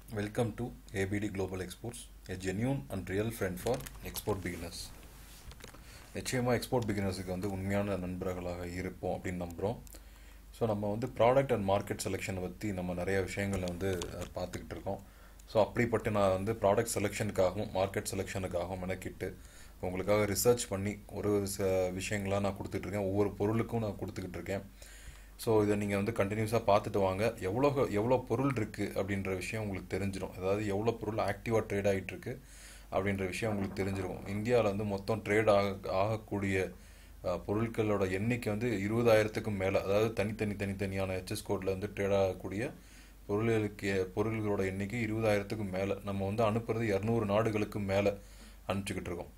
Welcome to ABD Global Exports, a genuine and real friend for export beginners. நிச்சயமாக export பிகினர்ஸுக்கு வந்து உண்மையான நண்பர்களாக இருப்போம் அப்படின்னு நம்புகிறோம் ஸோ நம்ம வந்து ப்ராடக்ட் அண்ட் மார்க்கெட் செலெக்ஷனை பற்றி நம்ம நிறைய விஷயங்களை வந்து அஹ், பார்த்துக்கிட்டு இருக்கோம் ஸோ அப்படிப்பட்டு நான் வந்து ப்ராடக்ட் செலெக்ஷனுக்காகவும் மார்க்கெட் செலெக்ஷனுக்காகவும் மெனக்கிட்டு உங்களுக்காக ரிசர்ச் பண்ணி ஒரு ஒரு ச விஷயங்களாக நான் கொடுத்துட்ருக்கேன் ஒவ்வொரு பொருளுக்கும் நான் கொடுத்துக்கிட்டு இருக்கேன் ஸோ இதை நீங்கள் வந்து கண்டினியூஸாக பார்த்துட்டு வாங்க எவ்வளோ எவ்வளோ பொருள் இருக்குது அப்படின்ற விஷயம் உங்களுக்கு தெரிஞ்சிடும் அதாவது எவ்வளோ பொருள் ஆக்டிவாக ட்ரேட் ஆகிட்டு இருக்கு அப்படின்ற விஷயம் உங்களுக்கு தெரிஞ்சிடும் இந்தியாவில் வந்து மொத்தம் ட்ரேட் ஆக ஆகக்கூடிய அஹ், பொருட்களோட எண்ணிக்கை வந்து இருபதாயிரத்துக்கும் மேலே அதாவது தனித்தனி தனித்தனியான ஹெச்எஸ் கோடில் வந்து ட்ரேட் ஆகக்கூடிய பொருள்களுக்கு பொருள்களோட எண்ணிக்கை இருபதாயிரத்துக்கும் மேலே நம்ம வந்து அனுப்புறது இரநூறு நாடுகளுக்கு மேலே அனுப்பிச்சிக்கிட்டு இருக்கோம்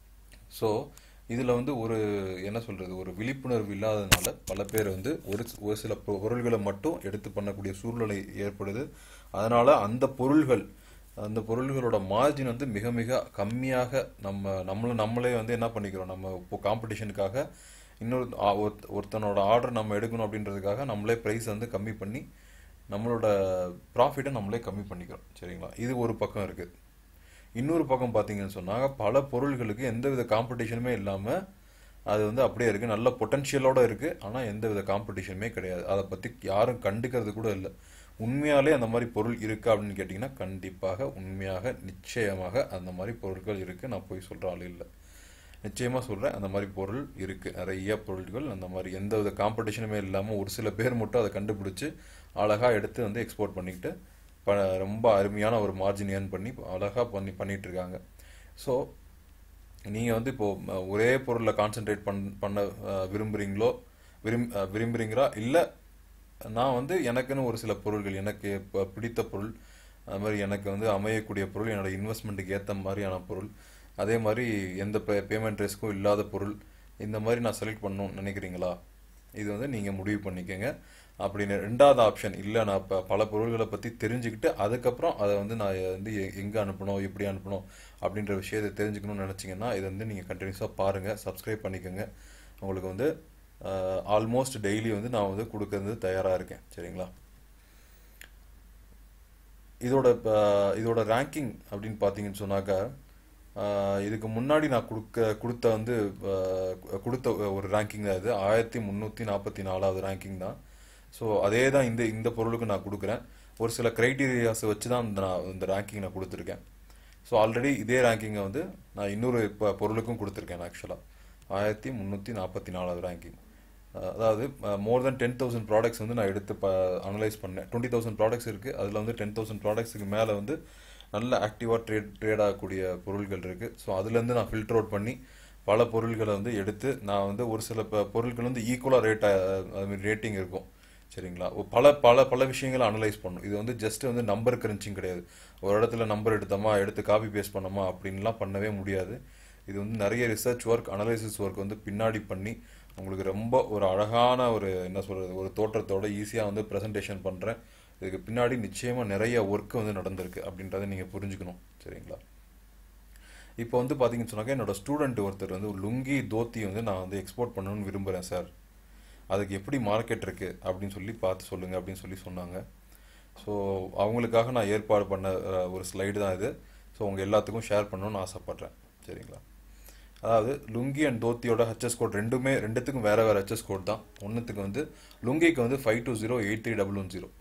ஸோ இதில் வந்து ஒரு என்ன சொல்கிறது ஒரு விழிப்புணர்வு இல்லாததுனால பல பேர் வந்து ஒரு சி- ஒரு சில பொ- பொருள்களை மட்டும் எடுத்து பண்ணக்கூடிய சூழ்நிலை ஏற்படுது அதனால் அந்த பொருள்கள் அந்த பொருள்களோட மார்ஜின் வந்து மிக மிக கம்மியாக நம்ம நம்மள நம்மளே வந்து என்ன பண்ணிக்கிறோம் நம்ம இப்போ காம்படிஷனுக்காக இன்னொரு ஆ, ஒருத்த- ஒருத்தனோட ஆர்டர் நம்ம எடுக்கணும் அப்படின்றதுக்காக நம்மளே ப்ரைஸ் வந்து கம்மி பண்ணி நம்மளோட ப்ராஃபிட்டை நம்மளே கம்மி பண்ணிக்கிறோம் சரிங்களா இது ஒரு பக்கம் இருக்குது இன்னொரு பக்கம் பார்த்தீங்கன்னு சொன்னாங்க பல பொருள்களுக்கு எந்தவித காம்படிஷனுமே இல்லாமல் அது வந்து அப்படியே இருக்குது நல்ல பொட்டன்ஷியலோட இருக்குது ஆனால் எந்தவித காம்படிஷனுமே கிடையாது அதை பற்றி யாரும் கண்டுக்கிறது கூட இல்லை உண்மையாலே அந்த மாதிரி பொருள் இருக்கா அப்படின்னு கேட்டிங்கன்னா கண்டிப்பாக உண்மையாக நிச்சயமாக அந்த மாதிரி பொருட்கள் இருக்குது நான் போய் சொல்கிற ஆள் இல்லை நிச்சயமாக சொல்கிறேன் அந்த மாதிரி பொருள் இருக்குது நிறைய பொருட்கள் அந்த மாதிரி எந்தவித காம்படிஷனுமே இல்லாமல் ஒரு சில பேர் மட்டும் அதை கண்டுபிடிச்சி அழகாக எடுத்து வந்து எக்ஸ்போர்ட் பண்ணிக்கிட்டு ப ரொம்ப அருமையான ஒரு மார்ஜின் ஏர்ன் பண்ணி அழகாக பண்ணி பண்ணிட்டு இருக்காங்க ஸோ நீங்கள் வந்து இப்போது ஒரே பொருளில் கான்சென்ட்ரேட் பண் பண்ண அஹ், விரும்புகிறீங்களோ விரும் அஹ், விரும்புகிறீங்களா இல்லை நான் வந்து எனக்குன்னு ஒரு சில பொருள்கள் எனக்கு இப்போ பிடித்த பொருள் அது மாதிரி எனக்கு வந்து அமையக்கூடிய பொருள் என்னோட இன்வெஸ்ட்மெண்ட்டுக்கு ஏற்ற மாதிரியான பொருள் அதே மாதிரி எந்த பே பேமெண்ட் ரிஸ்க்கும் இல்லாத பொருள் இந்த மாதிரி நான் செலக்ட் பண்ணணும்னு நினைக்கிறீங்களா இது வந்து நீங்கள் முடிவு பண்ணிக்கோங்க அப்படின்னு ரெண்டாவது ஆப்ஷன் இல்லை நான் இப்போ பல பொருள்களை பற்றி தெரிஞ்சுக்கிட்டு அதுக்கப்புறம் அதை வந்து நான் வந்து எங்கே அனுப்பணும் எப்படி அனுப்பணும் அப்படின்ற விஷயத்தை தெரிஞ்சுக்கணும்னு நினச்சிங்கன்னா இதை வந்து நீங்கள் கண்டினியூஸாக பாருங்கள் சப்ஸ்கிரைப் பண்ணிக்கோங்க உங்களுக்கு வந்து ஆல்மோஸ்ட் டெய்லி வந்து நான் வந்து கொடுக்கறது தயாராக இருக்கேன் சரிங்களா இதோட ப- இதோட ரேங்கிங் அப்படின்னு பார்த்தீங்கன்னு சொன்னாக்கா ஆஹ் இதுக்கு முன்னாடி நான் கொடுக்க கொடுத்த வந்து ஆஹ் கொடுத்த ஒரு ரேங்கிங் தான் இது ஆயிரத்தி முந்நூற்றி நாற்பத்தி நாலாவது ரேங்கிங் தான் ஸோ அதே தான் இந்த இந்த பொருளுக்கு நான் கொடுக்குறேன் ஒரு சில க்ரைட்டீரியாஸை வச்சு தான் இந்த நான் இந்த ரேங்கிங் நான் கொடுத்துருக்கேன் ஸோ ஆல்ரெடி இதே ரேங்கிங்கை வந்து நான் இன்னொரு இப்போ பொருளுக்கும் கொடுத்துருக்கேன் ஆக்சுவலாக ஆயிரத்தி முந்நூற்றி நாற்பத்தி நாலாவது ரேங்கிங் அதாவது more than ten thousand products வந்து நான் எடுத்து ப அனலைஸ் பண்ணேன் டுவெண்ட்டி தௌசண்ட் ப்ராடக்ட்ஸ் இருக்குது அதில் வந்து டென் தௌசண்ட் ப்ராடக்ட்ஸுக்கு மேலே வந்து நல்ல ஆக்டிவாக ட்ரேட் ட்ரேட் ஆகக்கூடிய பொருள்கள் இருக்குது ஸோ அதுலேருந்து நான் ஃபில்டர் அவுட் பண்ணி பல பொருள்களை வந்து எடுத்து நான் வந்து ஒரு சில ப- பொருட்கள் வந்து ஈக்குவலாக ரேட் அதுமாதிரி ரேட்டிங் இருக்கும் சரிங்களா ஒ- பல பல பல விஷயங்களை அனலைஸ் பண்ணும் இது வந்து ஜஸ்ட் வந்து நம்பர் கிரன்ச்சிங் கிடையாது ஒரு இடத்துல நம்பர் எடுத்தோமா எடுத்து காப்பி பேஸ்ட் பண்ணோமா அப்படின்லாம் பண்ணவே முடியாது இது வந்து நிறைய ரிசர்ச் ஒர்க் அனலைசிஸ் ஒர்க் வந்து பின்னாடி பண்ணி உங்களுக்கு ரொம்ப ஒரு அழகான ஒரு என்ன சொல்கிறது ஒரு தோற்றத்தோட ஈஸியாக வந்து ப்ரெசன்டேஷன் பண்ணுறேன் இதுக்கு பின்னாடி நிச்சயமாக நிறைய ஒர்க் வந்து நடந்திருக்கு அப்படின்றத நீங்கள் புரிஞ்சுக்கணும் சரிங்களா இப்போ வந்து பார்த்தீங்கன்னு சொன்னாக்க என்னோட ஸ்டூடெண்ட் ஒருத்தர் வந்து ஒரு லுங்கி தோத்தி வந்து நான் வந்து எக்ஸ்போர்ட் பண்ணணும்னு விரும்புகிறேன் சார் அதுக்கு எப்படி மார்க்கெட் இருக்குது அப்படின்னு சொல்லி பார்த்து சொல்லுங்கள் அப்படின்னு சொல்லி சொன்னாங்க ஸோ அவங்களுக்காக நான் ஏற்பாடு பண்ண அஹ், ஒரு ஸ்லைடு தான் இது ஸோ உங்கள் எல்லாத்துக்கும் ஷேர் பண்ணணும்னு ஆசைப்பட்றேன் சரிங்களா அதாவது லுங்கி அண்ட் தோத்தியோட ஹெச்எஸ் கோட் ரெண்டுமே ரெண்டுத்துக்கும் வேறு வேறு ஹெச்எஸ் கோட் தான் ஒன்றுத்துக்கு வந்து லுங்கிக்கு வந்து five two zero eight three double one zero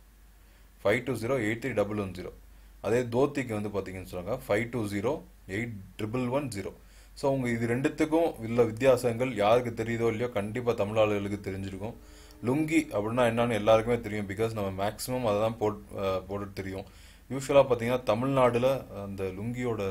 five two zero eight three double one zero அதே தோத்திக்கு வந்து பார்த்தீங்கன்னு சொன்னாங்க five two zero eight triple one zero so உங்க இது ரெண்டுத்துக்கும் உள்ள வித்தியாசங்கள் யாருக்கு தெரியுதோ இல்லையோ கண்டிப்பாக தமிழ் ஆளுகளுக்கு தெரிஞ்சிருக்கும் லுங்கி அப்படின்னா என்னன்னு எல்லாருக்குமே தெரியும் பிகாஸ் நம்ம மேக்ஸிமம் அதை தான் போட் அஹ் போட்டுட்டு தெரியும் யூஸ்வலாக பார்த்தீங்கன்னா தமிழ்நாட்டில் அந்த லுங்கியோட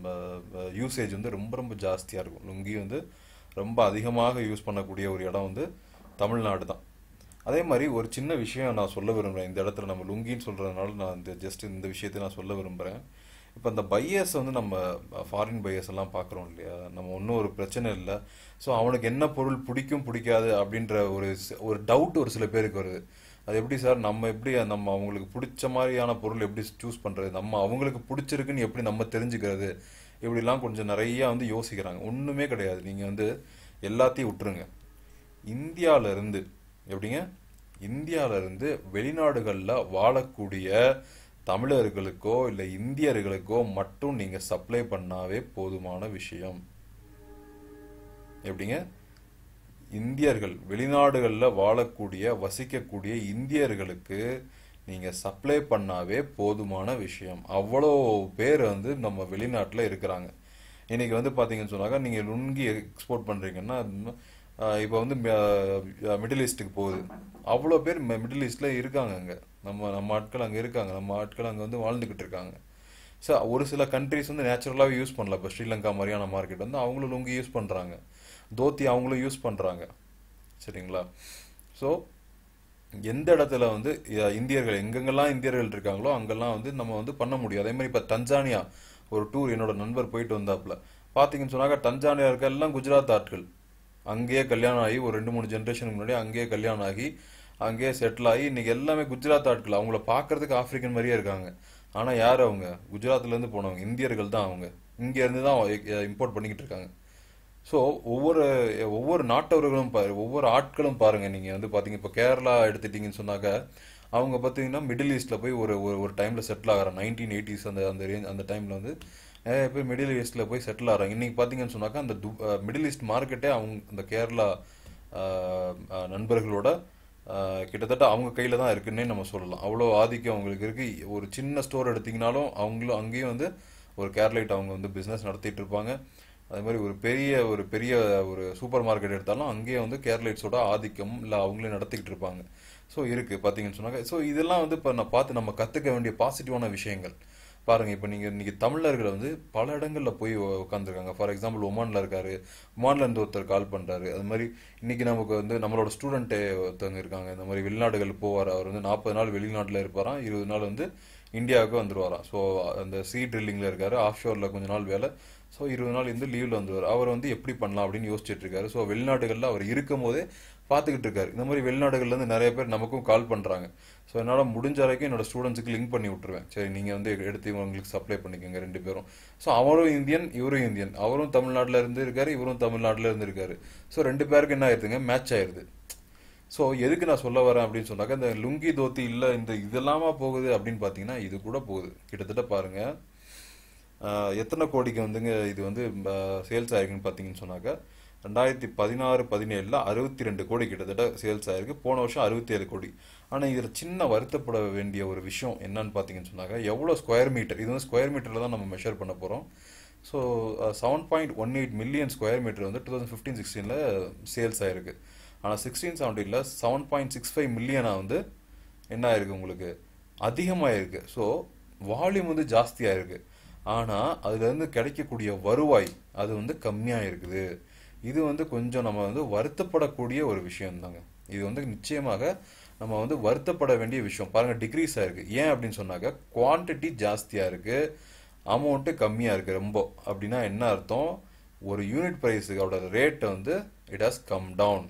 யூசேஜ் வந்து ரொம்ப ரொம்ப ஜாஸ்தியாக இருக்கும் லுங்கி வந்து ரொம்ப அதிகமாக யூஸ் பண்ணக்கூடிய ஒரு இடம் வந்து தமிழ்நாடு தான் அதே மாதிரி ஒரு சின்ன விஷயம் நான் சொல்ல விரும்புகிறேன் இந்த இடத்துல நம்ம லுங்கின்னு சொல்கிறதுனால நான் இந்த ஜஸ்ட் இந்த விஷயத்தை நான் சொல்ல விரும்புகிறேன் இப்போ இந்த பையர்ஸ் வந்து நம்ம ஃபாரின் பையர்ஸ் எல்லாம் பார்க்குறோம் இல்லையா நம்ம ஒன்றும் ஒரு பிரச்சனை இல்லை ஸோ அவனுக்கு என்ன பொருள் பிடிக்கும் பிடிக்காது அப்படின்ற ஒரு சி- ஒரு டவுட் ஒரு சில பேருக்கு வருது அது எப்படி சார் நம்ம எப்படி நம்ம அவங்களுக்கு பிடிச்ச மாதிரியான பொருள் எப்படி சூஸ் பண்ணுறது நம்ம அவங்களுக்கு பிடிச்சிருக்குன்னு எப்படி நம்ம தெரிஞ்சுக்கிறது இப்படிலாம் கொஞ்சம் நிறைய வந்து யோசிக்கிறாங்க ஒன்றுமே கிடையாது நீங்கள் வந்து எல்லாத்தையும் விட்டுருங்க இந்தியால இருந்து எப்படிங்க இந்தியால இருந்து வெளிநாடுகளில் வாழக்கூடிய தமிழர்களுக்கோ இல்லை இந்தியர்களுக்கோ மட்டும் நீங்கள் சப்ளை பண்ணாவே போதுமான விஷயம் எப்படிங்க இந்தியர்கள் வெளிநாடுகளில் வாழக்கூடிய வசிக்கக்கூடிய இந்தியர்களுக்கு நீங்கள் சப்ளை பண்ணாவே போதுமான விஷயம் அவ்வளோ பேர் வந்து நம்ம வெளிநாட்டில் இருக்கிறாங்க இன்னைக்கு வந்து பார்த்தீங்கன்னு சொன்னாக்கா நீங்கள் லுங்கி எக்ஸ்போர்ட் பண்ணுறீங்கன்னா இப்போ வந்து மிடில் ஈஸ்ட்டுக்கு போகுது அவ்வளோ பேர் மிடில் ஈஸ்டில் இருக்காங்க அங்கே நம்ம நம்ம ஆட்கள் அங்கே இருக்காங்க நம்ம ஆட்கள் அங்கே வந்து வாழ்ந்துக்கிட்டு இருக்காங்க ஸோ ஒரு சில கண்ட்ரிஸ் வந்து நேச்சுரலாகவே யூஸ் பண்ணல இப்போ ஸ்ரீலங்கா மாதிரியான மார்க்கெட் வந்து அவங்களும் லுங்கி யூஸ் பண்ணுறாங்க தோத்தி அவங்களும் யூஸ் பண்ணுறாங்க சரிங்களா ஸோ எந்த இடத்துல வந்து அஹ், இந்தியர்கள் எங்கெங்கெல்லாம் இந்தியர்கள் இருக்காங்களோ அங்கெல்லாம் வந்து நம்ம வந்து பண்ண முடியும் அதே மாதிரி இப்போ தஞ்சானியா ஒரு டூர் என்னோட நண்பர் போயிட்டு வந்தாப்புல பார்த்தீங்கன்னு சொன்னாக்கா தஞ்சானியா இருக்க எல்லாம் குஜராத் ஆட்கள் அங்கேயே கல்யாணம் ஆகி ஒரு ரெண்டு மூணு ஜென்ரேஷனுக்கு முன்னாடி அங்கேயே கல்யாணம் ஆகி அங்கேயே செட்டில் ஆகி இன்னைக்கு எல்லாமே குஜராத் ஆட்கள் அவங்கள பார்க்கறதுக்கு ஆப்பிரிக்கன் மாதிரியே இருக்காங்க ஆனால் யார் அவங்க குஜராத்லேருந்து போனவங்க இந்தியர்கள் தான் அவங்க இங்கேருந்து தான் இம்போர்ட் பண்ணிக்கிட்டு இருக்காங்க ஸோ ஒவ்வொரு ஒவ்வொரு நாட்டவர்களும் பாரு ஒவ்வொரு ஆட்களும் பாருங்க நீங்க வந்து பாத்தீங்க இப்போ கேரளா எடுத்துட்டீங்கன்னு சொன்னாக்க அவங்க பார்த்தீங்கன்னா மிடில் ஈஸ்ட்ல போய் ஒரு ஒரு ஒரு டைம்ல செட்டில் ஆகிறாங்க நைன்டீன் எயிட்டிஸ் அந்த அந்த ரேஞ்ச் அந்த டைம்ல வந்து நிறைய பேர் மிடில் ஈஸ்ட்ல போய் செட்டில் ஆகிறாங்க இன்னைக்கு பார்த்தீங்கன்னு சொன்னாக்கா அந்த மிடில் ஈஸ்ட் மார்க்கெட்டே அவங்க அந்த கேரளா ஆஹ், ஆஹ், நண்பர்களோட ஆஹ், கிட்டத்தட்ட அவங்க கையில தான் இருக்குன்னே நம்ம சொல்லலாம் அவ்வளோ ஆதிக்கம் அவங்களுக்கு இருக்கு ஒரு சின்ன ஸ்டோர் எடுத்தீங்கனாலும் அவங்களும் அங்கேயும் வந்து ஒரு கேரளைட் அவங்க வந்து பிஸ்னஸ் நடத்திட்டு இருப்பாங்க அதே மாதிரி ஒரு பெரிய ஒரு பெரிய ஒரு சூப்பர் மார்க்கெட் எடுத்தாலும் அங்கேயே வந்து கேரளைட்ஸோட ஆதிக்கம் இல்லை அவங்களே நடத்திக்கிட்டு இருப்பாங்க ஸோ இருக்கு பார்த்தீங்கன்னு சொன்னாங்க ஸோ இதெல்லாம் வந்து இப்போ நான் பார்த்து நம்ம கற்றுக்க வேண்டிய பாசிட்டிவான விஷயங்கள் பாருங்க இப்போ நீங்கள் இன்னைக்கு தமிழர்கள் வந்து பல இடங்களில் போய் உட்காந்துருக்காங்க ஃபார் எக்ஸாம்பிள் ஒமான்ல இருக்காரு ஒமான்ல இருந்து ஒருத்தர் கால் பண்றாரு அது மாதிரி இன்னைக்கு நமக்கு வந்து நம்மளோட ஸ்டூடெண்ட்டே ஒருத்தவங்க இருக்காங்க இந்த மாதிரி வெளிநாடுகள் போவார் அவர் வந்து நாற்பது நாள் வெளிநாட்டில் இருப்பாராம் இருபது நாள் வந்து இந்தியாவுக்கு வந்துருவாராம் ஸோ அந்த சீ ட்ரில்லிங்கில் இருக்காரு ஆஃப் ஷோரில் கொஞ்ச நாள் வேலை ஸோ இருபது நாள் இருந்து லீவில் வந்துருவார் அவர் வந்து எப்படி பண்ணலாம் அப்படின்னு யோசிச்சுட்டு இருக்காரு ஸோ வெளிநாடுகளில் அவர் இருக்கும் போதே பார்த்துக்கிட்டு இருக்காரு இந்த மாதிரி வெளிநாடுகள்ல இருந்து நிறைய பேர் நமக்கும் கால் பண்ணுறாங்க ஸோ என்னால் முடிஞ்ச வரைக்கும் என்னோட ஸ்டூடெண்ட்ஸுக்கு லிங்க் பண்ணி விட்டுருவேன் சரி நீங்கள் வந்து எடுத்து இவங்களுக்கு சப்ளை பண்ணிக்கோங்க ரெண்டு பேரும் ஸோ அவரும் இந்தியன் இவரும் இந்தியன் அவரும் தமிழ்நாட்டில் இருந்து இருக்காரு இவரும் தமிழ்நாட்டில் இருந்து இருக்காரு ஸோ ரெண்டு பேருக்கு என்ன ஆயிருதுங்க மேட்ச் ஆயிருது ஸோ எதுக்கு நான் சொல்ல வரேன் அப்படின்னு சொன்னாக்கா இந்த லுங்கி தோத்தி இல்லை இந்த இதெல்லாமா போகுது அப்படின்னு பார்த்தீங்கன்னா இது கூட போகுது கிட்டத்தட்ட பாருங்க ஆஹ் எத்தனை கோடிக்கு வந்துங்க இது வந்து சேல்ஸ் ஆயிருக்குன்னு பார்த்தீங்கன்னு சொன்னாக்கா ரெண்டாயிரத்தி பதினாறு பதினேழில் அறுபத்தி ரெண்டு கோடி கிட்டத்தட்ட சேல்ஸ் ஆயிருக்கு போன வருஷம் அறுபத்தி ஏழு கோடி ஆனால் இதில் சின்ன வருத்தப்பட வேண்டிய ஒரு விஷயம் என்னன்னு பார்த்தீங்கன்னு சொன்னாக்கா எவ்வளோ ஸ்கொயர் மீட்டர் இது வந்து ஸ்கொயர் மீட்டரில் தான் நம்ம மெஷர் பண்ண போகிறோம் so seven point one eight million square metre வந்து டூ தௌசண்ட் ஃபிஃப்டீன் சிக்ஸ்டீனில் சேல்ஸ் ஆயிருக்கு ஆனால் சிக்ஸ்டீன் செவன்டீனில் செவன் பாயிண்ட் சிக்ஸ் ஃபைவ் மில்லியனாக வந்து என்ன ஆயிருக்கு உங்களுக்கு அதிகமாக இருக்கு ஸோ வால்யூம் வந்து ஜாஸ்தியாக இருக்கு ஆனால் அதுலேருந்து கிடைக்கக்கூடிய வருவாய் அது வந்து கம்மியாக இருக்குது இது வந்து கொஞ்சம் நம்ம வந்து வருத்தப்படக்கூடிய ஒரு விஷயம் தாங்க இது வந்து நிச்சயமாக நம்ம வந்து வருத்தப்பட வேண்டிய விஷயம் பாருங்க டிக்ரீஸ் ஆயிருக்கு ஏன் அப்படின்னு சொன்னாக்க குவான்டிட்டி ஜாஸ்தியாக இருக்கு அமௌண்ட்டு கம்மியாக இருக்கு ரொம்ப அப்படின்னா என்ன அர்த்தம் ஒரு யூனிட் ப்ரைஸுக்கோட ரேட் வந்து இட் ஹாஸ் கம் டவுன்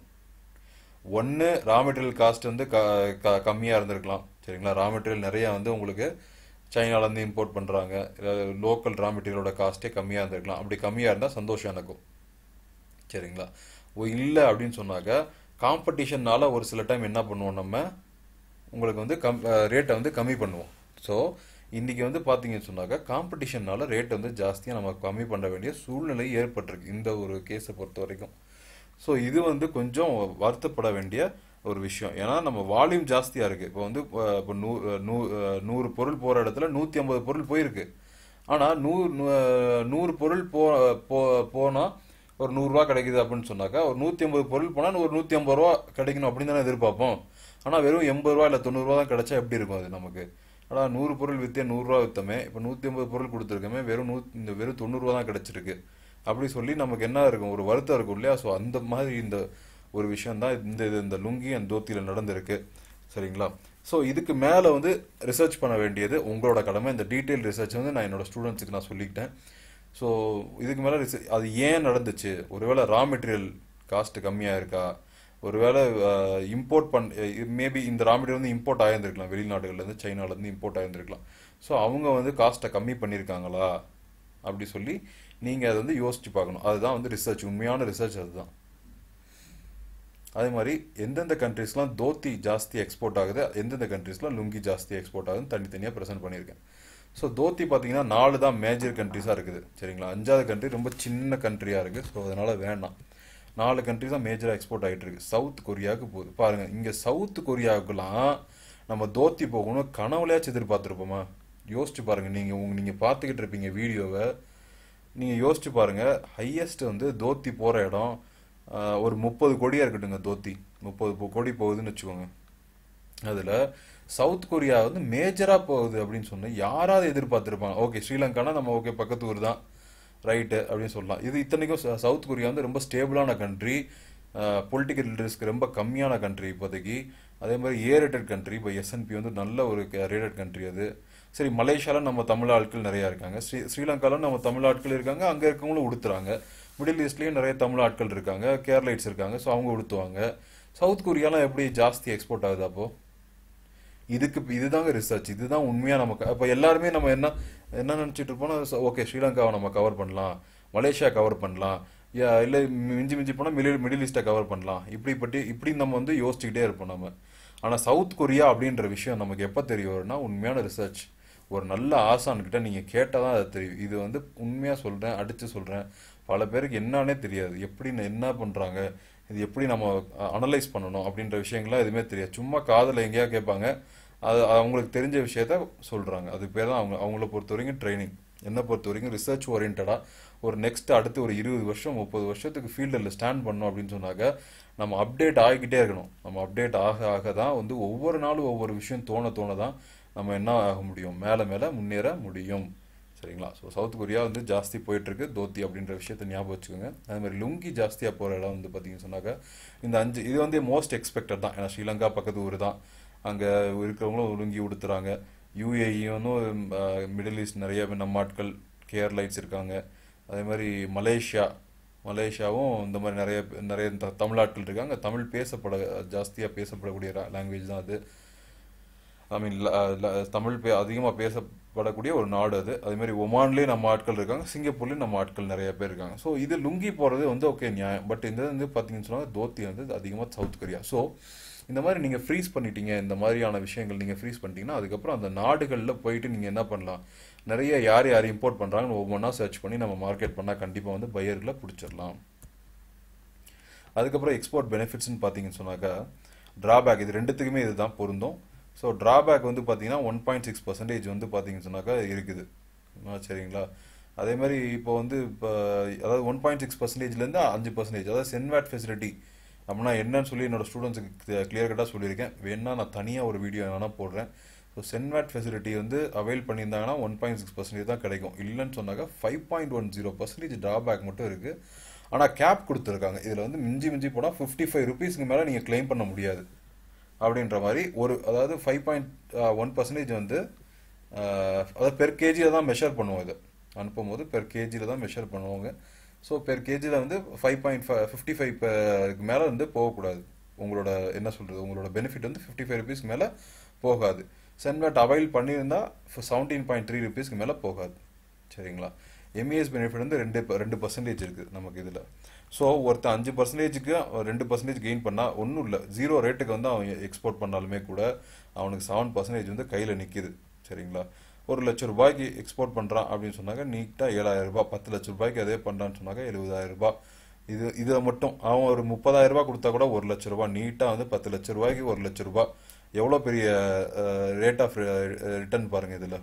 ஒன்று ரா மெட்டீரியல் காஸ்ட் வந்து க க கம்மியாக இருந்திருக்கலாம் சரிங்களா ரா மெட்டீரியல் நிறைய வந்து உங்களுக்கு சைனாலேருந்து இம்போர்ட் பண்ணுறாங்க லோக்கல் ரா மெட்டீரியலோட காஸ்ட்டே கம்மியாக இருந்திருக்கலாம் அப்படி கம்மியாக இருந்தால் சந்தோஷம் எனக்கும் சரிங்களா ஓ இல்லை அப்படின்னு சொன்னாக்க காம்படிஷன்னால ஒரு சில டைம் என்ன பண்ணுவோம் நம்ம உங்களுக்கு வந்து கம் ரேட்டை வந்து கம்மி பண்ணுவோம் ஸோ இன்னைக்கு வந்து பார்த்தீங்கன்னு சொன்னாக்கா காம்படிஷன்னால ரேட் வந்து ஜாஸ்தியாக நம்ம கம்மி பண்ண வேண்டிய சூழ்நிலை ஏற்பட்டிருக்கு இந்த ஒரு கேஸை பொறுத்த வரைக்கும் ஸோ இது வந்து கொஞ்சம் வருத்தப்பட வேண்டிய ஒரு விஷயம் ஏன்னா நம்ம வால்யூம் ஜாஸ்தியாக இருக்குது இப்போ வந்து அஹ், இப்போ நூ அஹ், நூ அஹ், நூறு பொருள் போகிற இடத்துல நூற்றி ஐம்பது பொருள் போயிருக்கு ஆனால் நூறு நூ- அஹ், நூறு பொருள் போ போ போனால் ஒரு நூறுரூவா கிடைக்குது அப்படின்னு சொன்னாக்கா ஒரு நூற்றி ஐம்பது பொருள் போனால் ஒரு நூற்றி ஐம்பது ரூபா கிடைக்கணும் அப்படின்னு தானே எதிர்பார்ப்போம் ஆனால் வெறும் எண்பது ரூபா இல்லை தொண்ணூறுரூவா தான் கிடைச்சா எப்படி இருக்கும் அது நமக்கு ஆனால் நூறு பொருள் விற்றே நூறுரூவா விற்றமே இப்போ நூற்றி ஐம்பது பொருள் கொடுத்துருக்கோமே வெறும் நூ இந்த வெறும் தொண்ணூறுரூவா தான் கிடைச்சிருக்கு அப்படி சொல்லி நமக்கு என்ன இருக்கும் ஒரு வருத்தம் இருக்கும் இல்லையா ஸோ அந்த மாதிரி இந்த ஒரு விஷயம் தான் இந்த இது இந்த லுங்கி அண்ட் தோத்தியில் நடந்திருக்கு சரிங்களா ஸோ இதுக்கு மேலே வந்து ரிசர்ச் பண்ண வேண்டியது உங்களோட கடமை இந்த டீட்டெயில் ரிசர்ச் வந்து நான் என்னோட ஸ்டூடெண்ட்ஸுக்கு நான் சொல்லிக்கிட்டேன் ஸோ இதுக்கு மேலே ரிசர்ச் அது ஏன் நடந்துச்சு ஒருவேளை ரா மெட்டீரியல் காஸ்ட் கம்மியாக இருக்கா ஒருவேளை இம்போர்ட் பண் மேபி இந்த ரா மெட்டீரியல் வந்து இம்போர்ட் ஆயிருந்திருக்கலாம் வெளிநாடுகள்லேருந்து சைனாலேருந்து இம்போர்ட் ஆயிருந்திருக்கலாம் ஸோ அவங்க வந்து காஸ்ட்டை கம்மி பண்ணியிருக்காங்களா அப்படி சொல்லி நீங்கள் அதை வந்து யோசிச்சு பார்க்கணும் அதுதான் வந்து ரிசர்ச் உண்மையான ரிசர்ச் அதுதான் அதே மாதிரி எந்தெந்த கண்ட்ரீஸ்லாம் தோத்தி ஜாஸ்தி எக்ஸ்போர்ட் ஆகுது எந்தெந்த கண்ட்ரீஸ்லாம் லுங்கி ஜாஸ்தி எக்ஸ்போர்ட் ஆகுதுன்னு தனித்தனியாக ப்ரெசென்ட் பண்ணியிருக்கேன் ஸோ தோத்தி பார்த்தீங்கன்னா நாலு தான் மேஜர் கண்ட்ரிஸாக இருக்குது சரிங்களா அஞ்சாவது கண்ட்ரி ரொம்ப சின்ன கண்ட்ரியாக இருக்குது ஸோ அதனால் வேண்டாம் நாலு கண்ட்ரி தான் மேஜராக எக்ஸ்போர்ட் ஆகிட்டு இருக்கு சவுத் கொரியாவுக்கு போகுது பாருங்கள் இங்கே சவுத் கொரியாவுக்குலாம் நம்ம தோத்தி போகணும் கனவுலையாச்சும் எதிர்பார்த்துருப்போமா யோசிச்சு பாருங்கள் நீங்கள் உங்க நீங்கள் பார்த்துக்கிட்டு இருப்பீங்க வீடியோவை நீங்கள் யோசிச்சு பாருங்கள் ஹையஸ்ட் வந்து தோத்தி போகிற இடம் ஆஹ், ஒரு முப்பது கோடியாக இருக்கட்டுங்க தோத்தி முப்பது பொ- கோடி போகுதுன்னு வச்சுக்கோங்க அதில் சவுத் கொரியா வந்து மேஜராக போகுது அப்படின்னு சொன்னா யாராவது எதிர்பார்த்துருப்பாங்க ஓகே ஸ்ரீலங்கானா நம்ம ஓகே பக்கத்து ஊர் தான் ரைட்டு அப்படின்னு சொல்லலாம் இது இத்தனைக்கும் ச- சவுத் கொரியா வந்து ரொம்ப ஸ்டேபிளான கண்ட்ரி பொலிட்டிக்கல் ரிஸ்க் ரொம்ப கம்மியான கண்ட்ரி இப்போதைக்கு அதே மாதிரி ஏ ரேட்டட் கண்ட்ரி இப்போ எஸ்என்பி வந்து நல்ல ஒரு ரேட்டட் கண்ட்ரி அது சரி மலேசியாவில் நம்ம தமிழ் ஆட்கள் நிறையா இருக்காங்க ஸ்ரீ ஸ்ரீலங்காவில் நம்ம தமிழ் ஆட்கள் இருக்காங்க அங்கே இருக்கவங்களும் உடுத்துறாங்க மிடில் ஈஸ்ட்லேயும் நிறைய தமிழ் ஆட்கள் இருக்காங்க கேரளைட்ஸ் இருக்காங்க ஸோ அவங்க உடுத்துவாங்க சவுத் கொரியாலாம் எப்படி ஜாஸ்தி எக்ஸ்போர்ட் ஆகுது அப்போ இதுக்கு இதுதாங்க ரிசர்ச் இதுதான் உண்மையா நமக்கு அப்போ எல்லாருமே நம்ம என்ன என்ன நினச்சிட்டு இருப்போம்னா ஓகே ஸ்ரீலங்காவை நம்ம கவர் பண்ணலாம் மலேசியா கவர் பண்ணலாம் யா இல்லை மிஞ்சி மிஞ்சி போனால் மிடில் மிடில் ஈஸ்ட்டை கவர் பண்ணலாம் இப்படி பற்றி இப்படி நம்ம வந்து யோசிச்சுக்கிட்டே இருப்போம் நம்ம ஆனால் சவுத் கொரியா அப்படின்ற விஷயம் நமக்கு எப்போ தெரிய வரும்னா உண்மையான ரிசர்ச் ஒரு நல்ல ஆசான்கிட்ட நீங்கள் கேட்டால் தான் அது தெரியும் இது வந்து உண்மையாக சொல்கிறேன் அடித்து சொல்கிறேன் பல பேருக்கு என்னன்னே தெரியாது எப்படி ந- என்ன பண்ணுறாங்க இது எப்படி நம்ம அனலைஸ் பண்ணணும் அப்படின்ற விஷயங்கள்லாம் எதுவுமே தெரியாது சும்மா காதில் எங்கேயா கேட்பாங்க அது அவங்களுக்கு தெரிஞ்ச விஷயத்த சொல்கிறாங்க அதுக்கு பேர் தான் அவங்க அவங்கள பொறுத்த வரைக்கும் ட்ரைனிங் என்னை பொறுத்த வரைக்கும் ரிசர்ச் ஓரியன்டாக ஒரு நெக்ஸ்ட் அடுத்து ஒரு இருபது வருஷம் முப்பது வருஷத்துக்கு ஃபீல்டில் ஸ்டாண்ட் பண்ணோம் அப்படின்னு சொன்னாக்க நம்ம அப்டேட் ஆகிக்கிட்டே இருக்கணும் நம்ம அப்டேட் ஆக ஆக தான் வந்து ஒவ்வொரு நாளும் ஒவ்வொரு விஷயம் தோண தோண தான் நம்ம என்ன ஆக முடியும் மேலே மேலே முன்னேற முடியும் சரிங்களா ஸோ சவுத் கொரியா வந்து ஜாஸ்தி போயிட்டுருக்கு தோத்தி அப்படின்ற விஷயத்தை ஞாபகம் வச்சுக்கோங்க அதே மாதிரி லுங்கி ஜாஸ்தியாக போகிற இடம் வந்து பார்த்தீங்கன்னு சொன்னாக்க இந்த அஞ்சு இது வந்து மோஸ்ட் எக்ஸ்பெக்டட் தான் ஏன்னா ஸ்ரீலங்கா பக்கத்து ஊர் தான் அங்கே இருக்கிறவங்களும் லுங்கி உடுத்துறாங்க யூஏஇயும் மிடில் ஈஸ்ட் நிறைய நம்ம ஆட்கள் கேரளைட்ஸ் இருக்காங்க அதே மாதிரி மலேசியா மலேசியாவும் இந்த மாதிரி நிறைய நிறைய த- தமிழ் ஆட்கள் இருக்காங்க தமிழ் பேசப்பட ஜாஸ்தியாக பேசப்படக்கூடிய லாங்குவேஜ் தான் அது ஐ மீன் தமிழ் பே அதிகமாக பேசப்படக்கூடிய ஒரு நாடு அது அதே மாதிரி ஒமான்லேயும் நம்ம ஆட்கள் இருக்காங்க சிங்கப்பூர்லேயும் நம்ம ஆட்கள் நிறைய பேர் இருக்காங்க ஸோ இது லுங்கி போகிறது வந்து ஓகே நியாயம் பட் இந்த வந்து பார்த்தீங்கன்னு சொன்னால் தோத்தி வந்து அதிகமாக சவுத் கொரியா ஸோ இந்த மாதிரி நீங்கள் ஃப்ரீஸ் பண்ணிட்டீங்க இந்த மாதிரியான விஷயங்கள் நீங்கள் ஃப்ரீஸ் பண்ணிட்டீங்கன்னா அதுக்கப்புறம் அந்த நாடுகளில் போயிட்டு நீங்கள் என்ன பண்ணலாம் நிறைய யார் யார் இம்போர்ட் பண்ணுறாங்கன்னு ஒவ்வொன்றா சர்ச் பண்ணி நம்ம மார்க்கெட் பண்ணால் கண்டிப்பாக வந்து பையர்களை பிடிச்சிடலாம் அதுக்கப்புறம் எக்ஸ்போர்ட் பெனிஃபிட்ஸ்னு பார்த்தீங்கன்னு சொன்னாக்கா டிராபேக் இது ரெண்டுத்துக்குமே இதுதான் பொருந்தும் ஸோ டிராபேக் வந்து பார்த்தீங்கன்னா ஒன் பாயிண்ட் சிக்ஸ் பர்சன்டேஜ் வந்து பார்த்தீங்கன்னு சொன்னாக்கா இருக்குது ஆ, சரிங்களா அதே மாதிரி இப்போ வந்து இப்போ அதாவது ஒன் பாயிண்ட் சிக்ஸ் பர்சன்டேஜ்லேருந்து அஞ்சு பர்சன்டேஜ் அதாவது சென்வேட் ஃபெசிலிட்டி அப்படின்னா என்னன்னு சொல்லி என்னோட ஸ்டூடெண்ட்ஸுக்கு கிளியர் கட்டாக சொல்லியிருக்கேன் வேணா நான் தனியாக ஒரு வீடியோ வேணால் போடுறேன் ஸோ சென்வேட் ஃபெசிலிட்டி வந்து அவைல் பண்ணியிருந்தாங்கன்னா ஒன் பாயிண்ட் சிக்ஸ் பர்சன்டேஜ் தான் கிடைக்கும் இல்லைன்னு சொன்னாக்கா five point one zero percentage drawback மட்டும் இருக்குது ஆனால் கேப் கொடுத்துருக்காங்க இதில் வந்து மிஞ்சி மிஞ்சி போனால் ஃபிஃப்டி ஃபைவ் ருபீஸ்க்கு மேலே நீங்கள் claim பண்ண முடியாது அப்படின்ற மாதிரி ஒரு அதாவது ஃபைவ் பாயிண்ட் ஒன் பர்சன்டேஜ் வந்து ஆஹ், அதாவது பெர் கேஜியில் தான் மெஷர் பண்ணுவோம் இதை அனுப்பும் போது பெர் கேஜியில் தான் மெஷர் பண்ணுவாங்க ஸோ பெர் கேஜியில் வந்து five point five fifty five மேலே வந்து போகக்கூடாது உங்களோட என்ன சொல்கிறது உங்களோட பெனிஃபிட் வந்து ஃபிஃப்டி ஃபைவ் ருபீஸ்க்கு மேலே போகாது சென்வேட் அவைல் பண்ணியிருந்தா செவன்டீன் பாயிண்ட் த்ரீ ருபீஸ்க்கு மேலே போகாது சரிங்களா எம்இஎஸ் பெனிஃபிட் வந்து ரெண்டு ப- ரெண்டு பர்சன்டேஜ் இருக்குது நமக்கு இதில் ஸோ ஒருத்தன் அஞ்சு பர்சன்டேஜுக்கு ரெண்டு பர்சன்டேஜ் கெயின் பண்ணால் ஒன்றும் இல்லை ஜீரோ ரேட்டுக்கு வந்து அவன் எக்ஸ்போர்ட் பண்ணாலுமே கூட அவனுக்கு செவன் பர்சன்டேஜ் வந்து கையில் நிற்கிது சரிங்களா ஒரு லட்ச ரூபாய்க்கு எக்ஸ்போர்ட் பண்ணுறான் அப்படின்னு சொன்னாக்க நீட்டாக ஏழாயிரம் ரூபாய் பத்து லட்ச ரூபாய்க்கு அதே பண்ணுறான்னு சொன்னாக்க எழுபதாயிரம் ரூபாய் இது இதை மட்டும் அவன் ஒரு முப்பதாயிரம் ரூபாய் கொடுத்தா கூட ஒரு லட்ச ரூபாய் நீட்டாக வந்து பத்து லட்ச ரூபாய்க்கு ஒரு லட்ச ரூபாய் எவ்வளோ பெரிய ரேட் ஆஃப் ரிட்டர்ன் பாருங்கள் இதில்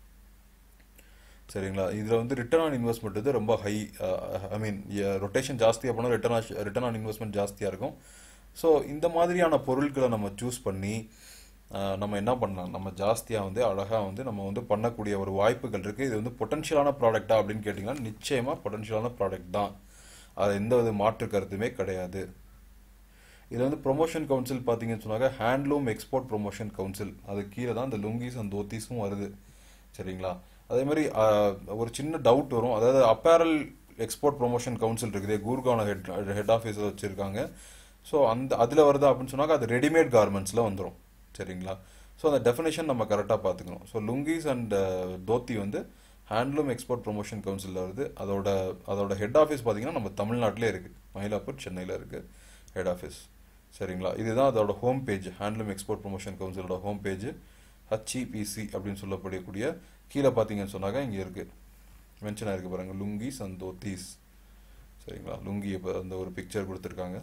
சரிங்களா இதில் வந்து ரிட்டர்ன் ஆன் இன்வெஸ்ட்மெண்ட் வந்து ரொம்ப ஹை ஐ மீன் ரொட்டேஷன் ஜாஸ்தியாக போனால் ரிட்டர்ன் ரிட்டர்ன் ஆன் இன்வெஸ்ட்மெண்ட் ஜாஸ்தியாக இருக்கும் ஸோ இந்த மாதிரியான பொருட்களை நம்ம சூஸ் பண்ணி அஹ், நம்ம என்ன பண்ணலாம் நம்ம ஜாஸ்தியாக வந்து அழகாக வந்து நம்ம வந்து பண்ணக்கூடிய ஒரு வாய்ப்புகள் இருக்குது இது வந்து பொட்டன்ஷியலான ப்ராடக்ட்டா அப்படின்னு கேட்டிங்கன்னா நிச்சயமாக பொட்டன்ஷியலான ப்ராடக்ட் தான் அது எந்த வித மாற்று கருத்துமே கிடையாது இது வந்து ப்ரொமோஷன் கவுன்சில் பார்த்தீங்கன்னு சொன்னாக்க ஹேண்ட்லூம் எக்ஸ்போர்ட் ப்ரொமோஷன் கவுன்சில் அது கீழே தான் இந்த லுங்கீஸ் அண்ட் தோத்தீஸும் வருது சரிங்களா அதே மாதிரி ஆஹ், ஒரு சின்ன டவுட் வரும் அதாவது அப்பேரல் எக்ஸ்போர்ட் ப்ரொமோஷன் கவுன்சில் இருக்குது கூர்கான ஹெட் ஹெட் ஆஃபீஸில் வச்சுருக்காங்க ஸோ அந்த அதில் வருதா அப்படின்னு சொன்னாக்க அது ரெடிமேட் கார்மெண்ட்ஸில் வந்துடும் சரிங்களா ஸோ அந்த டெஃபினேஷன் நம்ம கரெக்டாக பார்த்துக்கணும் ஸோ லுங்கீஸ் அண்ட் தோத்தி வந்து ஹேண்ட்லூம் எக்ஸ்போர்ட் ப்ரொமோஷன் கவுன்சிலில் வருது அதோட அதோட ஹெட் ஆஃபீஸ் பார்த்தீங்கன்னா நம்ம தமிழ்நாட்டிலே இருக்குது மயிலாப்பூர் சென்னையில் இருக்குது ஹெட் ஆஃபீஸ் சரிங்களா இதுதான் அதோட home page handloom export promotion கவுன்சிலோட ஹோம் பேஜ் ஹச்இபிசி அப்படின்னு சொல்லப்படக்கூடிய கீழே பார்த்தீங்கன்னு சொன்னாக்க இங்கே இருக்குது மென்ஷன் ஆயிருக்கு பாருங்க லுங்கி சந்தோத்தீஸ் சரிங்களா லுங்கி இப்போ அந்த ஒரு பிக்சர் கொடுத்துருக்காங்க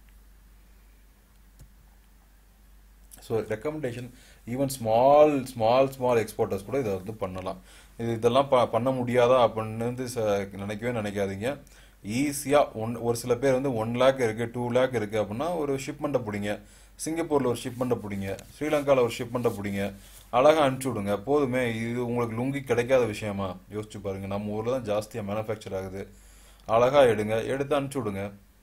so recommendation even small small small exporters கூட இதை வந்து பண்ணலாம் இது இதெல்லாம் ப பண்ண முடியாதா அப்படின்னு வந்து ச நினைக்கவே நினைக்காதீங்க ஈஸியாக ஒன் ஒரு சில பேர் வந்து ஒன் லேக் இருக்குது டூ லேக் இருக்குது அப்படின்னா ஒரு ஷிப்மெண்ட்டை பிடிங்க சிங்கப்பூரில் ஒரு ஷிப்மெண்ட்டை பிடிங்க ஸ்ரீலங்காவில் ஒரு ஷிப்மெண்ட்டை பிடிங்க அழகாக அனுப்பிச்சி விடுங்க போதுமே இது உங்களுக்கு லுங்கி கிடைக்காத விஷயமா யோசிச்சு பாருங்கள் நம்ம ஊரில் தான் ஜாஸ்தியாக மேனுஃபேக்சர் ஆகுது அழகாக எடுங்க எடுத்து அனுப்பிச்சி விடுங்க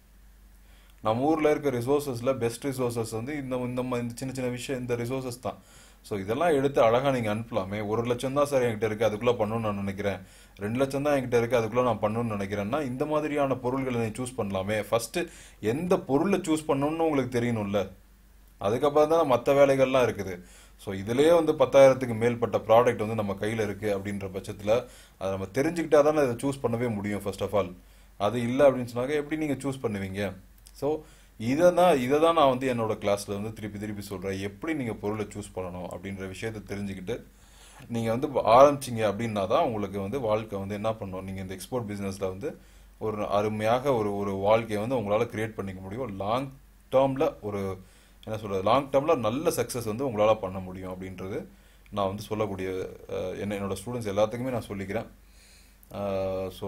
நம்ம ஊரில் இருக்க ரிசோர்ஸஸில் பெஸ்ட் ரிசோர்ஸஸ் வந்து இந்த இந்த ம- இந்த சின்ன சின்ன விஷயம் இந்த ரிசோர்ஸஸ் தான் ஸோ இதெல்லாம் எடுத்து அழகாக நீங்கள் அனுப்பலாமே ஒரு லட்சம் தான் சார் என்கிட்ட இருக்குது அதுக்குள்ளே பண்ணணும்னு நான் நினைக்கிறேன் ரெண்டு லட்சம் தான் என்கிட்ட இருக்குது அதுக்குள்ளே நான் பண்ணணும்னு நினைக்கிறேன்னா இந்த மாதிரியான பொருள்களை நீ சூஸ் பண்ணலாமே ஃபஸ்ட்டு எந்த பொருளை சூஸ் பண்ணணும்னு உங்களுக்கு தெரியணும்ல அதுக்கப்புறம் தான் மற்ற வேலைகள்லாம் இருக்குது ஸோ இதுலேயே வந்து பத்தாயிரத்துக்கு மேற்பட்ட ப்ராடக்ட் வந்து நம்ம கையில் இருக்குது அப்படின்ற பட்சத்தில் அதை நம்ம தெரிஞ்சுக்கிட்டா தானே இதை சூஸ் பண்ணவே முடியும் ஃபர்ஸ்ட் ஆஃப் ஆல் அது இல்லை அப்படின்னு சொன்னாக்க எப்படி நீங்கள் சூஸ் பண்ணுவீங்க ஸோ இதை தான் இதை தான் நான் வந்து என்னோட கிளாஸில் வந்து திருப்பி திருப்பி சொல்கிறேன் எப்படி நீங்கள் பொருளை சூஸ் பண்ணணும் அப்படின்ற விஷயத்தை தெரிஞ்சுக்கிட்டு நீங்கள் வந்து ஆரம்பிச்சிங்க அப்படின்னா தான் உங்களுக்கு வந்து வாழ்க்கை வந்து என்ன பண்ணணும் நீங்கள் இந்த எக்ஸ்போர்ட் பிஸ்னஸில் வந்து ஒரு அருமையாக ஒரு ஒரு வாழ்க்கையை வந்து உங்களால் கிரியேட் பண்ணிக்க முடியும் லாங் டேர்மில் ஒரு என்ன சொல்கிறது லாங் டேர்மில் நல்ல சக்ஸஸ் வந்து உங்களால் பண்ண முடியும் அப்படின்றது நான் வந்து சொல்லக்கூடிய அஹ், என்ன என்னோட ஸ்டூடெண்ட்ஸ் எல்லாத்துக்குமே நான் சொல்லிக்கிறேன் ஸோ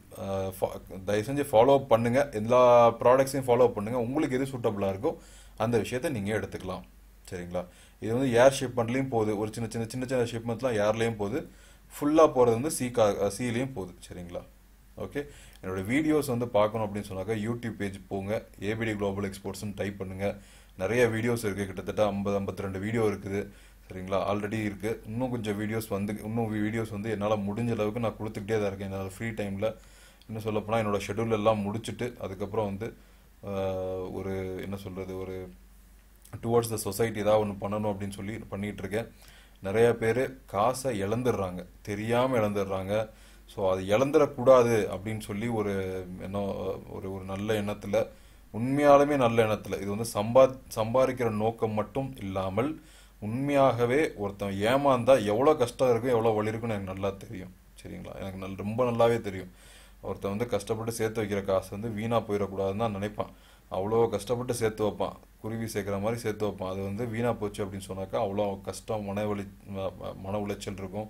தயவு செஞ்சு ஃபாலோ அப் பண்ணுங்க எல்லா ப்ராடக்ட்ஸையும் ஃபாலோ அப் பண்ணுங்க உங்களுக்கு எது சூட்டபுளாக இருக்கோ அந்த விஷயத்தை நீங்கள் எடுத்துக்கலாம் சரிங்களா இது வந்து ஏர் ஷிப்மெண்ட்லேயும் போகுது ஒரு சின்ன சின்ன சின்ன சின்ன ஷிப்மெண்ட்லாம் ஏர்லேயும் போகுது ஃபுல்லாக போகிறது வந்து சீ கா சீலேயும் போகுது சரிங்களா ஓகே என்னோட வீடியோஸ் வந்து பார்க்கணும் அப்படின்னு சொன்னாக்கா யூடியூப் பேஜ் போங்க ஏபிடி குளோபல் எக்ஸ்போர்ட்ஸ்னு டைப் பண்ணுங்க நிறைய வீடியோஸ் இருக்குது கிட்டத்தட்ட ஐம்பது ஐம்பத்தி ரெண்டு வீடியோ இருக்குது சரிங்களா ஆல்ரெடி இருக்குது இன்னும் கொஞ்சம் வீடியோஸ் வந்து இன்னும் வீடியோஸ் வந்து என்னால் முடிஞ்ச அளவுக்கு நான் கொடுத்துக்கிட்டே தான் இருக்கேன் என்னோட ஃப்ரீ டைமில் இன்னும் சொல்லப்போனால் என்னோட ஷெடியூல் எல்லாம் முடிச்சுட்டு அதுக்கப்புறம் வந்து ஆஹ், ஒரு என்ன சொல்கிறது ஒரு டுவர்ட்ஸ் த சொசைட்டி ஏதாவது ஒன்று பண்ணணும் அப்படின்னு சொல்லி பண்ணிட்டு இருக்கேன் நிறைய பேர் காசை இழந்துடுறாங்க தெரியாமல் இழந்துடுறாங்க ஸோ அது இழந்துடக்கூடாது அப்படின்னு சொல்லி ஒரு என்ன ஒரு ஒரு நல்ல எண்ணத்தில் உண்மையாலுமே நல்ல எண்ணத்தில் இது வந்து சம்பா சம்பாதிக்கிற நோக்கம் மட்டும் இல்லாமல் உண்மையாகவே ஒருத்தன் ஏமாந்தா எவ்வளோ கஷ்டம் இருக்கும் எவ்வளோ வலி இருக்குன்னு எனக்கு நல்லா தெரியும் சரிங்களா எனக்கு நல் ரொம்ப நல்லாவே தெரியும் ஒருத்தன் வந்து கஷ்டப்பட்டு சேர்த்து வைக்கிற காசு வந்து வீணாக போயிடக்கூடாதுன்னு தான் நினைப்பான் அவ்வளோ கஷ்டப்பட்டு சேர்த்து வைப்பான் குருவி சேர்க்குற மாதிரி சேர்த்து வைப்பான் அது வந்து வீணாக போச்சு அப்படின்னு சொன்னாக்கா அவ்வளோ கஷ்டம் மன வலி ம- ம- மன உளைச்சல் இருக்கும்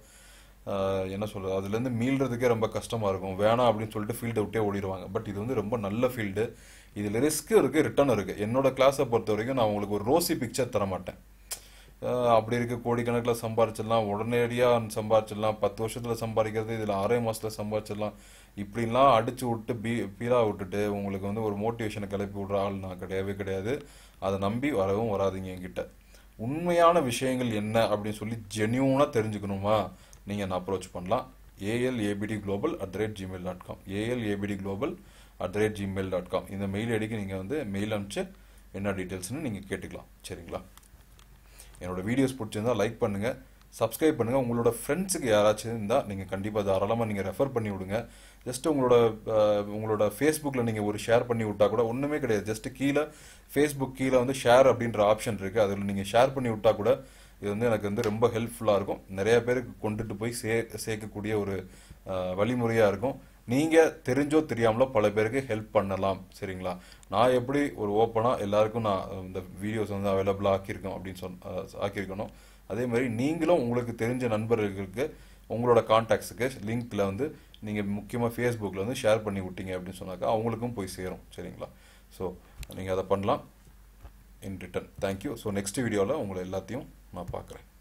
ஆஹ் என்ன சொல்றது அதுலேருந்து மீள்றதுக்கே ரொம்ப கஷ்டமாக இருக்கும் வேணாம் அப்படின்னு சொல்லிட்டு ஃபீல்டை விட்டே ஓடிடுவாங்க பட் இது வந்து ரொம்ப நல்ல ஃபீல்டு இதில் ரிஸ்க் இருக்குது ரிட்டர்ன் இருக்குது என்னோட கிளாஸை பொறுத்த வரைக்கும் நான் உங்களுக்கு ஒரு ரோசி பிக்சர் தர மாட்டேன் ஆஹ் அப்படி இருக்க கோடிக்கணக்கில் சம்பாரிச்சிடலாம் உடனடியாக சம்பாரிச்சிடலாம் பத்து வருஷத்தில் சம்பாதிக்கிறது இதில் ஆறே மாதத்தில் சம்பாரிச்சிடலாம் இப்படிலாம் அடிச்சு விட்டு பீ பீலா விட்டுட்டு உங்களுக்கு வந்து ஒரு மோட்டிவேஷனை கிளப்பி விடுற ஆள் நான் கிடையவே கிடையாது அதை நம்பி வரவும் வராதீங்க என்கிட்ட உண்மையான விஷயங்கள் என்ன அப்படின்னு சொல்லி ஜென்யூனாக தெரிஞ்சுக்கணுமா நீங்கள் என்ன அப்ரோச் பண்ணலாம் AL ABT global at the rate Gmail dot com AL ABT global at the rate Gmail dot com இந்த மெயில் ஐடிக்கு நீங்கள் வந்து மெயில் அனுப்பிச்சு என்ன டீட்டெயில்ஸ்னு நீங்கள் கேட்டுக்கலாம் சரிங்களா என்னோட வீடியோஸ் பிடிச்சிருந்தா லைக் பண்ணுங்க சப்ஸ்கிரைப் பண்ணுங்க உங்களோட ஃப்ரெண்ட்ஸுக்கு யாராச்சும் இருந்தால் நீங்கள் கண்டிப்பாக தாராளமாக நீங்கள் ரெஃபர் பண்ணி விடுங்க ஜஸ்ட் உங்களோட அஹ், உங்களோட ஃபேஸ்புக்கில் நீங்கள் ஒரு ஷேர் பண்ணி விட்டா கூட ஒன்றுமே கிடையாது ஜஸ்ட் கீழே ஃபேஸ்புக் கீழே வந்து ஷேர் அப்படின்ற ஆப்ஷன் இருக்குது அதில் நீங்கள் ஷேர் பண்ணி விட்டா கூட இது வந்து எனக்கு வந்து ரொம்ப ஹெல்ப்ஃபுல்லாக இருக்கும் நிறைய பேருக்கு கொண்டுட்டு போய் சே சேர்க்கக்கூடிய ஒரு வழிமுறையாக இருக்கும் நீங்கள் தெரிஞ்சோ தெரியாமலோ பல பேருக்கு ஹெல்ப் பண்ணலாம் சரிங்களா நான் எப்படி ஒரு ஓப்பனாக எல்லாருக்கும் நான் இந்த வீடியோஸ் வந்து அவைலபிளாக ஆக்கியிருக்கோம் அப்படின்னு சொன்ன அஹ், ஆக்கியிருக்கணும் அதே மாதிரி நீங்களும் உங்களுக்கு தெரிஞ்ச நண்பர்களுக்கு உங்களோட கான்டாக்ட்ஸுக்கு லிங்க்ல வந்து நீங்கள் முக்கியமாக ஃபேஸ்புக்கில் வந்து ஷேர் பண்ணி விட்டீங்க அப்படின்னு சொன்னாக்கா அவங்களுக்கும் போய் சேரும் சரிங்களா ஸோ நீங்கள் அதை பண்ணலாம் in return thank you so next வீடியோவில் உங்களை எல்லாத்தையும் நான் பார்க்குறேன்